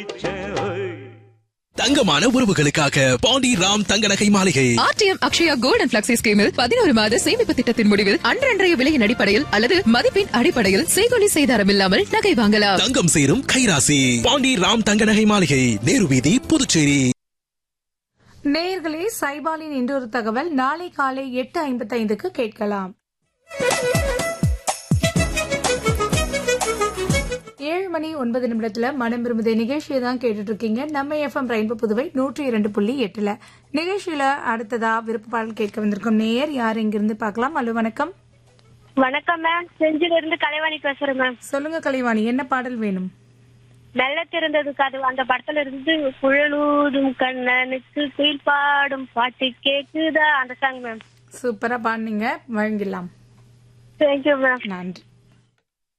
தங்கமான உறவுகளுக்காக பாண்டி ராம் தங்க நகை மாளிகை RTM Akshaya gold and flexi ஸ்கீமில் பதினோரு மாத சேமிப்பு திட்டத்தின் முடிவில் அன்றன்றைய விலையின் அடிப்படையில் அல்லது மதிப்பின் அடிப்படையில் செய்கொலி செய்தாரம் இல்லாமல் நகை வாங்கலாம் தங்கம் சேரும் கைராசி பாண்டி ராம் தங்க நகை மாளிகை நேரு வீதி புதுச்சேரி நேயர்களே சைபாலின் இன்றொரு தகவல் நாளை காலை எட்டு ஐம்பத்தைந்துக்கு கேட்கலாம் ஏழு மணி ஒன்பது நிமிடத்துல மனம் விரும்புதே நிகழ்ச்சியை தான் கேட்டுட்டு இருக்கீங்க நம்ம எஃப்எம் ரெயின்போ புதுவை நூற்றி இரண்டு புள்ளி எட்டுல நிகழ்ச்சியில அடுத்ததா விருப்ப பாடல் கேட்க வந்திருக்கும் நேயர் யார் இங்கிருந்து பார்க்கலாம் அலோ வணக்கம் வணக்கம் மேம் செஞ்சில இருந்து கலைவாணி பேசுறேன் மேம் சொல்லுங்க கலைவாணி என்ன பாடல் வேணும் மெல்ல திறந்தது கதவு அந்த படத்துல இருந்து குழலூதும் கண்ணனுக்கு குயில் பாடும் பாட்டு கேக்குதா அந்த சாங் மேம் சூப்பரா பாடுனீங்க வழங்கிடலாம் தேங்க்யூ மேம் நன்றி